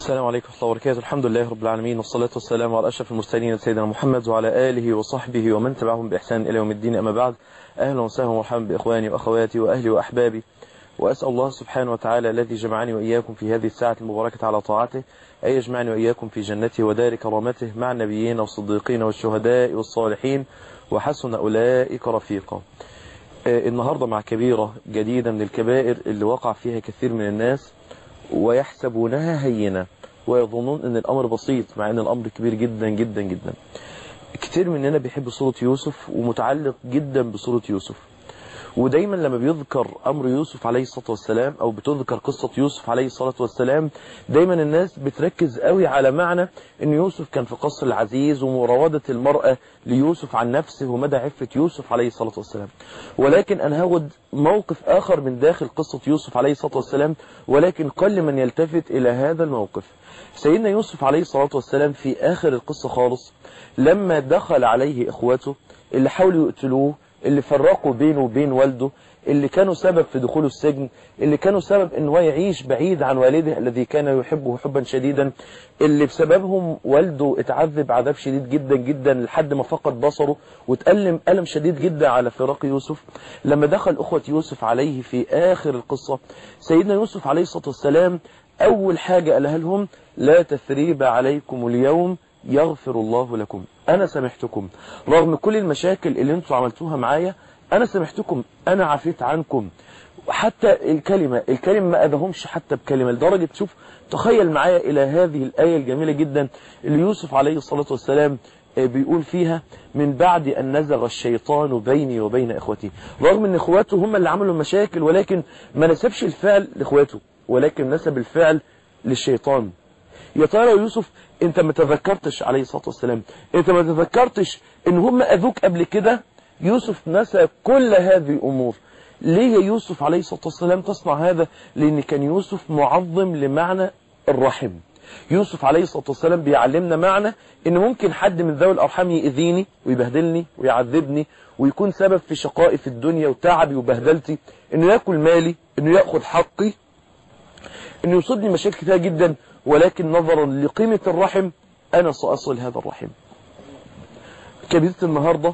السلام عليكم ورحمة الله وبركاته الحمد لله رب العالمين والصلاة والسلام على أشرف المرسلين سيدنا محمد وعلى آله وصحبه ومن تبعهم بإحسان إلى يوم الدين أما بعد أهلا وسهلا ومرحبا بإخواني وأخواتي وأهلي وأحبابي وأسأل الله سبحانه وتعالى الذي جمعني وإياكم في هذه الساعة المباركة على طاعته أن يجمعني وإياكم في جنته ودار كرامته مع النبيين والصديقين والشهداء والصالحين وحسن أولئك رفيقا النهاردة مع كبيرة جديدة من الكبائر اللي وقع فيها كثير من الناس ويحسبونها هينة ويظنون ان الامر بسيط مع ان الامر كبير جدا جدا جدا كتير مننا بيحب صورة يوسف ومتعلق جدا بصورة يوسف ودايما لما بيذكر امر يوسف عليه الصلاة والسلام او بتذكر قصة يوسف عليه الصلاة والسلام دايما الناس بتركز قوي على معنى ان يوسف كان في قصر العزيز ومراودة المرأة ليوسف عن نفسه ومدى عفة يوسف عليه الصلاة والسلام ولكن انا هاخد موقف اخر من داخل قصة يوسف عليه الصلاة والسلام ولكن قل من يلتفت الى هذا الموقف سيدنا يوسف عليه الصلاة والسلام في اخر القصة خالص لما دخل عليه اخواته اللي حاولوا يقتلوه اللي فرقوا بينه وبين والده اللي كانوا سبب في دخوله السجن اللي كانوا سبب ان هو يعيش بعيد عن والده الذي كان يحبه حبا شديدا اللي بسببهم والده اتعذب عذاب شديد جدا جدا لحد ما فقد بصره وتألم ألم شديد جدا على فراق يوسف لما دخل أخوة يوسف عليه في آخر القصة سيدنا يوسف عليه الصلاة والسلام أول حاجة قالها لهم لا تثريب عليكم اليوم يغفر الله لكم أنا سامحتكم رغم كل المشاكل اللي انتوا عملتوها معايا أنا سامحتكم أنا عفيت عنكم حتى الكلمة الكلمة ما أذهمش حتى بكلمة لدرجة شوف تخيل معايا إلى هذه الآية الجميلة جدا اللي يوسف عليه الصلاة والسلام بيقول فيها من بعد أن نزغ الشيطان بيني وبين إخوتي رغم أن إخواته هم اللي عملوا المشاكل ولكن ما نسبش الفعل لإخواته ولكن نسب الفعل للشيطان يا ترى يوسف انت ما تذكرتش عليه الصلاة والسلام انت ما تذكرتش ان هم اذوك قبل كده يوسف نسى كل هذه الامور ليه يا يوسف عليه الصلاة والسلام تصنع هذا لان كان يوسف معظم لمعنى الرحم يوسف عليه الصلاة والسلام بيعلمنا معنى ان ممكن حد من ذوي الارحام يأذيني ويبهدلني ويعذبني ويكون سبب في شقائي في الدنيا وتعبي وبهدلتي انه ياكل مالي انه ياخذ حقي انه يصيبني مشاكل كتير جدا ولكن نظرا لقيمة الرحم أنا سأصل هذا الرحم كبيرة النهاردة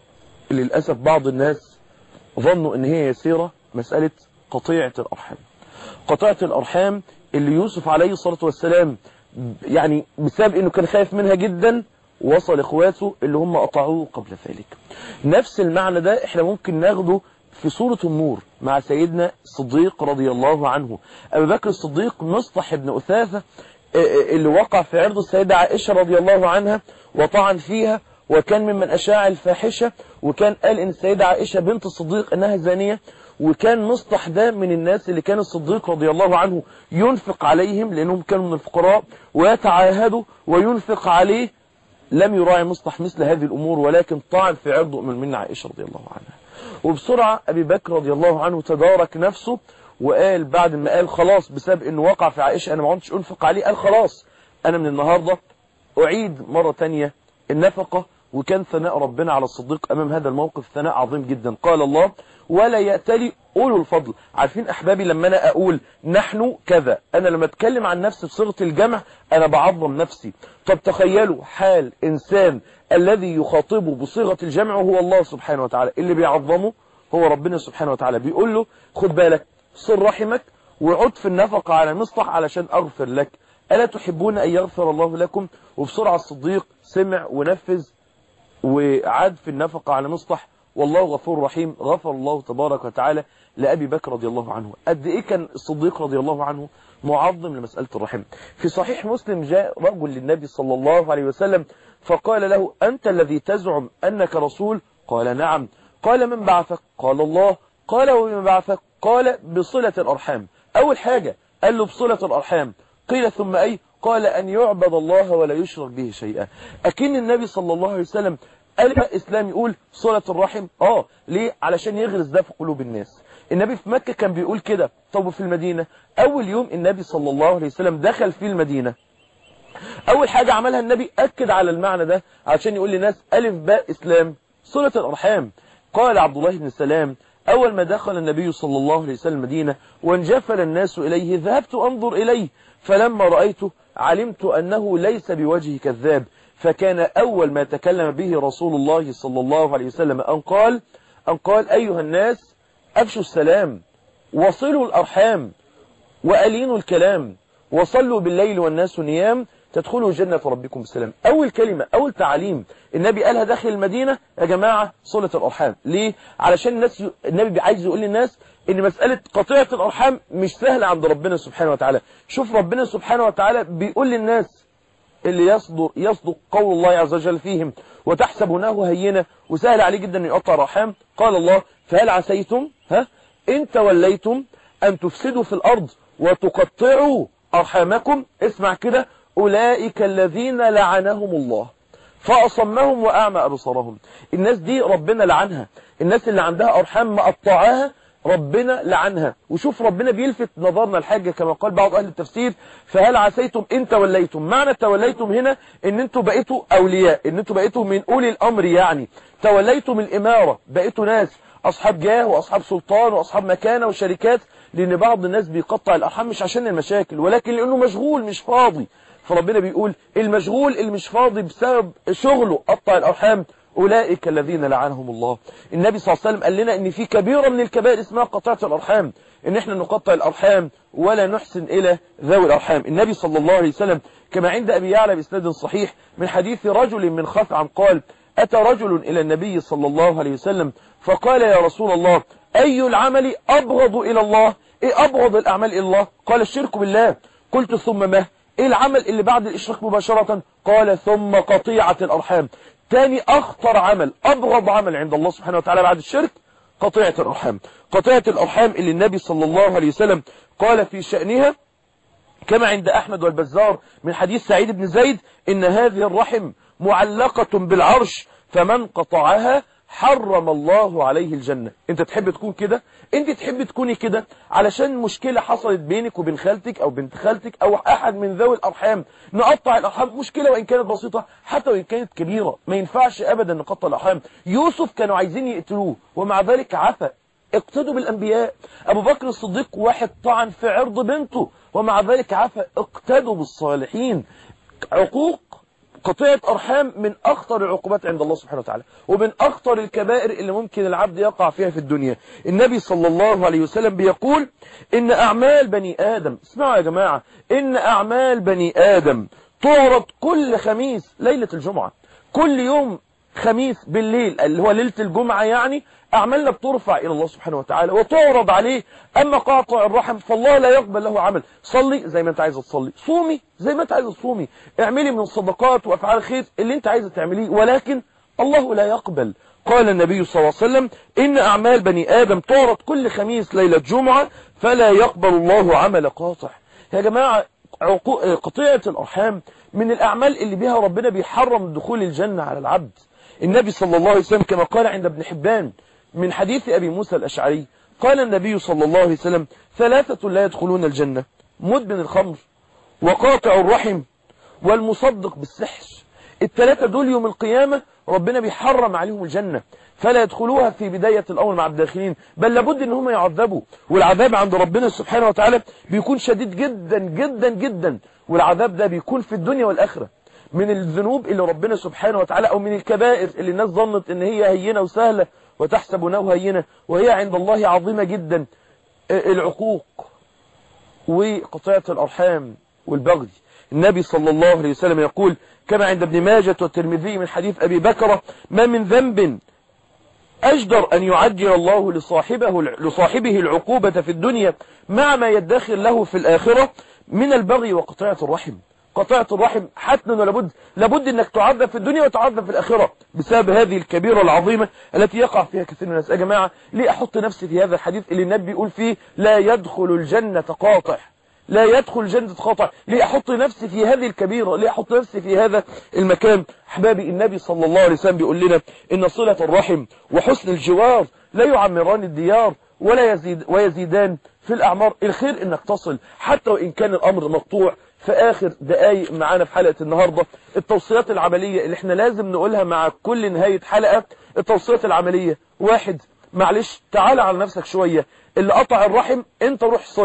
للأسف بعض الناس ظنوا أن هي يسيرة مسألة قطيعة الأرحام قطيعة الأرحام اللي يوسف عليه الصلاة والسلام يعني بسبب أنه كان خايف منها جدا وصل إخواته اللي هم قطعوه قبل ذلك نفس المعنى ده احنا ممكن ناخده في سورة النور مع سيدنا الصديق رضي الله عنه أبي بكر الصديق مصطح بن أثاثة اللي وقع في عرض السيدة عائشة رضي الله عنها وطعن فيها وكان ممن أشاع الفاحشة وكان قال إن السيدة عائشة بنت الصديق أنها زانية وكان مصطح ده من الناس اللي كان الصديق رضي الله عنه ينفق عليهم لأنهم كانوا من الفقراء ويتعاهدوا وينفق عليه لم يراعي مصطح مثل هذه الأمور ولكن طعن في عرض أم المؤمنين عائشة رضي الله عنها وبسرعة أبي بكر رضي الله عنه تدارك نفسه وقال بعد ما قال خلاص بسبب انه وقع في عائشة انا ما عدتش انفق عليه قال خلاص انا من النهاردة اعيد مرة تانية النفقة وكان ثناء ربنا على الصديق امام هذا الموقف ثناء عظيم جدا قال الله ولا يأتلي أولو الفضل عارفين أحبابي لما أنا أقول نحن كذا أنا لما أتكلم عن نفسي بصيغة الجمع أنا بعظم نفسي طب تخيلوا حال إنسان الذي يخاطبه بصيغة الجمع هو الله سبحانه وتعالى اللي بيعظمه هو ربنا سبحانه وتعالى بيقول له خد بالك صل رحمك وعد في النفقة على مصطح علشان أغفر لك ألا تحبون أن يغفر الله لكم وبسرعة الصديق سمع ونفذ وعاد في النفقة على مصطح والله غفور رحيم غفر الله تبارك وتعالى لأبي بكر رضي الله عنه قد إيه كان الصديق رضي الله عنه معظم لمسألة الرحم في صحيح مسلم جاء رجل للنبي صلى الله عليه وسلم فقال له أنت الذي تزعم أنك رسول قال نعم قال من بعثك قال الله قال ومن بعثك قال بصلة الأرحام أول حاجة قال له بصلة الأرحام قيل ثم أي قال أن يعبد الله ولا يشرك به شيئا أكن النبي صلى الله عليه وسلم قال الإسلام يقول صلة الرحم آه ليه علشان يغرس ده في قلوب الناس النبي في مكة كان بيقول كده طب في المدينة أول يوم النبي صلى الله عليه وسلم دخل في المدينة أول حاجة عملها النبي أكد على المعنى ده علشان يقول للناس ألف باء إسلام صلة الأرحام قال عبد الله بن سلام أول ما دخل النبي صلى الله عليه وسلم المدينة وانجفل الناس إليه ذهبت أنظر إليه فلما رأيته علمت أنه ليس بوجه كذاب فكان أول ما تكلم به رسول الله صلى الله عليه وسلم أن قال أن قال أيها الناس أفشوا السلام وصلوا الأرحام وألينوا الكلام وصلوا بالليل والناس نيام تدخلوا جنة ربكم بسلام أول كلمة أول تعليم النبي قالها داخل المدينة يا جماعة صلة الأرحام ليه؟ علشان الناس ي... النبي عايز يقول للناس ان مسألة قطيعة الأرحام مش سهلة عند ربنا سبحانه وتعالى شوف ربنا سبحانه وتعالى بيقول للناس اللي يصدر يصدق قول الله عز وجل فيهم وتحسبونه هينة وسهل عليه جدا ان يقطع الأرحام قال الله فهل عسيتم ها إن توليتم أن تفسدوا في الأرض وتقطعوا أرحامكم اسمع كده أولئك الذين لعنهم الله فأصمهم وأعمى أبصارهم الناس دي ربنا لعنها الناس اللي عندها أرحام مقطعاها ربنا لعنها وشوف ربنا بيلفت نظرنا الحاجة كما قال بعض أهل التفسير فهل عسيتم إن توليتم معنى توليتم هنا إن أنتوا بقيتوا أولياء إن أنتوا بقيتوا من أولي الأمر يعني توليتم الإمارة بقيتوا ناس أصحاب جاه وأصحاب سلطان وأصحاب مكانة وشركات لأن بعض الناس بيقطع الأرحام مش عشان المشاكل ولكن لأنه مشغول مش فاضي فربنا بيقول المشغول اللي مش فاضي بسبب شغله قطع الأرحام أولئك الذين لعنهم الله النبي صلى الله عليه وسلم قال لنا ان في كبيرة من الكبائر اسمها قطعة الأرحام ان احنا نقطع الأرحام ولا نحسن إلى ذوي الأرحام النبي صلى الله عليه وسلم كما عند أبي يعلى بإسناد صحيح من حديث رجل من خثعم قال أتى رجل إلى النبي صلى الله عليه وسلم فقال يا رسول الله أي العمل أبغض إلى الله إيه أبغض الأعمال إلى الله قال الشرك بالله قلت ثم ما إيه العمل اللي بعد الإشراك مباشرة قال ثم قطيعة الأرحام تاني أخطر عمل أبغض عمل عند الله سبحانه وتعالى بعد الشرك قطيعة الأرحام قطيعة الأرحام اللي النبي صلى الله عليه وسلم قال في شأنها كما عند أحمد والبزار من حديث سعيد بن زيد إن هذه الرحم معلقة بالعرش فمن قطعها حرم الله عليه الجنة انت تحب تكون كده انت تحب تكوني كده علشان مشكلة حصلت بينك وبين خالتك او بنت خالتك او احد من ذوي الارحام نقطع الارحام مشكلة وان كانت بسيطة حتى وان كانت كبيرة ما ينفعش ابدا نقطع الارحام يوسف كانوا عايزين يقتلوه ومع ذلك عفى اقتدوا بالانبياء ابو بكر الصديق واحد طعن في عرض بنته ومع ذلك عفى اقتدوا بالصالحين عقوق قطيعة أرحام من أخطر العقوبات عند الله سبحانه وتعالى ومن أخطر الكبائر اللي ممكن العبد يقع فيها في الدنيا النبي صلى الله عليه وسلم بيقول إن أعمال بني آدم اسمعوا يا جماعة إن أعمال بني آدم تعرض كل خميس ليلة الجمعة كل يوم خميس بالليل اللي هو ليلة الجمعة يعني أعمالنا بترفع إلى الله سبحانه وتعالى وتعرض عليه أما قاطع الرحم فالله لا يقبل له عمل صلي زي ما أنت عايز تصلي صومي زي ما أنت عايز تصومي اعملي من الصدقات وأفعال الخير اللي أنت عايز تعمليه ولكن الله لا يقبل قال النبي صلى الله عليه وسلم إن أعمال بني آدم تعرض كل خميس ليلة جمعة فلا يقبل الله عمل قاطع يا جماعة قطيعة الأرحام من الأعمال اللي بها ربنا بيحرم دخول الجنة على العبد النبي صلى الله عليه وسلم كما قال عند ابن حبان من حديث أبي موسى الأشعري قال النبي صلى الله عليه وسلم ثلاثة لا يدخلون الجنة مدمن الخمر وقاطع الرحم والمصدق بالسحر الثلاثة دول يوم القيامة ربنا بيحرم عليهم الجنة فلا يدخلوها في بداية الأمر مع الداخلين بل لابد ان هم يعذبوا والعذاب عند ربنا سبحانه وتعالى بيكون شديد جدا جدا جدا والعذاب ده بيكون في الدنيا والآخرة من الذنوب اللي ربنا سبحانه وتعالى أو من الكبائر اللي الناس ظنت ان هي هينة وسهلة وتحسبونه هينة وهي عند الله عظيمة جدا العقوق وقطيعة الأرحام والبغي النبي صلى الله عليه وسلم يقول كما عند ابن ماجة والترمذي من حديث أبي بكرة ما من ذنب أجدر أن يعجل الله لصاحبه, لصاحبه العقوبة في الدنيا مع ما يدخر له في الآخرة من البغي وقطيعة الرحم قطيعة الرحم حتما ولابد لابد انك تعذب في الدنيا وتعذب في الآخرة بسبب هذه الكبيرة العظيمة التي يقع فيها كثير من الناس يا جماعة ليه أحط نفسي في هذا الحديث اللي النبي يقول فيه لا يدخل الجنة قاطع لا يدخل جنة قاطع ليه أحط نفسي في هذه الكبيرة ليه أحط نفسي في هذا المكان أحبابي النبي صلى الله عليه وسلم بيقول لنا إن صلة الرحم وحسن الجوار لا يعمران الديار ولا يزيد ويزيدان في الأعمار الخير إنك تصل حتى وإن كان الأمر مقطوع في آخر دقايق معانا في حلقة النهاردة التوصيات العملية اللي احنا لازم نقولها مع كل نهاية حلقة التوصيات العملية واحد معلش تعال على نفسك شوية اللي قطع الرحم انت روح صل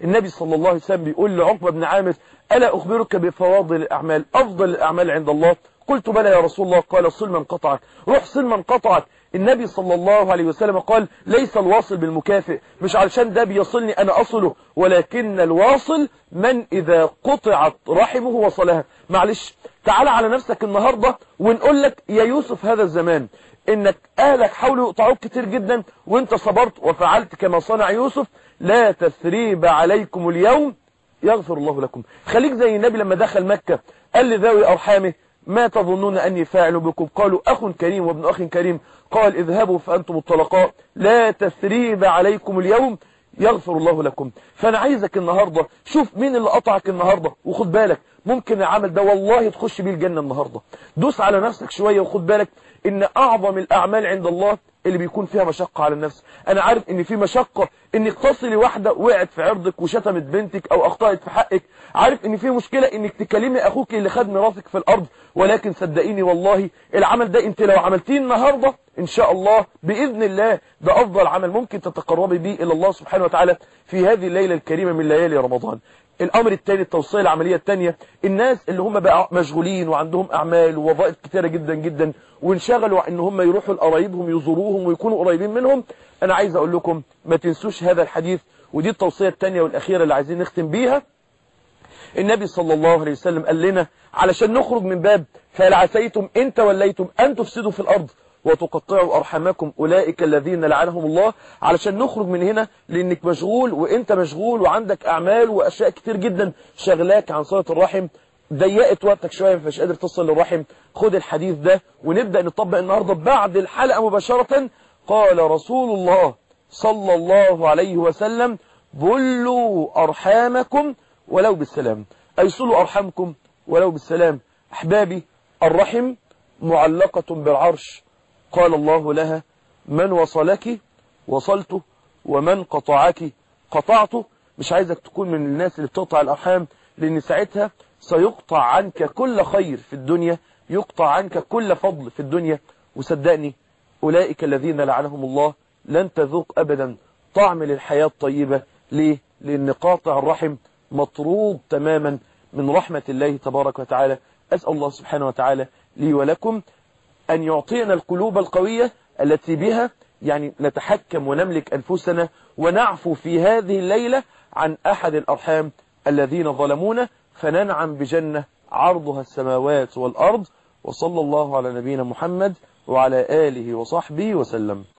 النبي صلى الله عليه وسلم بيقول لعقبة بن عامر ألا أخبرك بفواضل الأعمال أفضل الأعمال عند الله قلت بلى يا رسول الله قال صل من قطعك روح صل من قطعك النبي صلى الله عليه وسلم قال ليس الواصل بالمكافئ مش علشان ده بيصلني أنا أصله ولكن الواصل من إذا قطعت رحمه وصلها معلش تعال على نفسك النهاردة ونقول لك يا يوسف هذا الزمان انك اهلك حاولوا يقطعوك كتير جدا وانت صبرت وفعلت كما صنع يوسف لا تثريب عليكم اليوم يغفر الله لكم خليك زي النبي لما دخل مكة قال لذوي أرحامه ما تظنون أني فاعل بكم قالوا أخ كريم وابن أخ كريم قال اذهبوا فأنتم الطلقاء لا تثريب عليكم اليوم يغفر الله لكم فأنا عايزك النهاردة شوف مين اللي قطعك النهاردة وخد بالك ممكن العمل ده والله تخش بيه الجنة النهاردة دوس على نفسك شوية وخد بالك ان اعظم الاعمال عند الله اللي بيكون فيها مشقة على النفس انا عارف ان في مشقة انك تصلي واحدة وقعت في عرضك وشتمت بنتك او اخطأت في حقك عارف ان في مشكلة انك تكلمي اخوك اللي خد ميراثك في الارض ولكن صدقيني والله العمل ده انت لو عملتيه النهاردة ان شاء الله باذن الله ده افضل عمل ممكن تتقربي بيه الى الله سبحانه وتعالى في هذه الليلة الكريمة من ليالي رمضان الامر الثاني التوصية العملية الثانية الناس اللي هم بقى مشغولين وعندهم اعمال ووظائف كتيرة جدا جدا وانشغلوا ان هم يروحوا لقرايبهم يزوروهم ويكونوا قريبين منهم انا عايز اقول لكم ما تنسوش هذا الحديث ودي التوصية الثانية والاخيرة اللي عايزين نختم بيها النبي صلى الله عليه وسلم قال لنا علشان نخرج من باب فهل عسيتم ان توليتم ان تفسدوا في الارض وتقطعوا أرحامكم أولئك الذين لعنهم الله علشان نخرج من هنا لأنك مشغول وإنت مشغول وعندك أعمال وأشياء كتير جدا شغلاك عن صلة الرحم ضيقت وقتك شوية مش قادر تصل للرحم خد الحديث ده ونبدأ نطبق النهاردة بعد الحلقة مباشرة قال رسول الله صلى الله عليه وسلم بلوا أرحامكم ولو بالسلام أي صلوا أرحامكم ولو بالسلام أحبابي الرحم معلقة بالعرش قال الله لها من وصلك وصلته ومن قطعك قطعته مش عايزك تكون من الناس اللي بتقطع الأرحام لأن ساعتها سيقطع عنك كل خير في الدنيا يقطع عنك كل فضل في الدنيا وصدقني أولئك الذين لعنهم الله لن تذوق أبدا طعم للحياة الطيبة ليه؟ لأن قاطع الرحم مطرود تماما من رحمة الله تبارك وتعالى أسأل الله سبحانه وتعالى لي ولكم أن يعطينا القلوب القوية التي بها يعني نتحكم ونملك أنفسنا ونعفو في هذه الليلة عن أحد الأرحام الذين ظلمونا فننعم بجنة عرضها السماوات والأرض وصلى الله على نبينا محمد وعلى آله وصحبه وسلم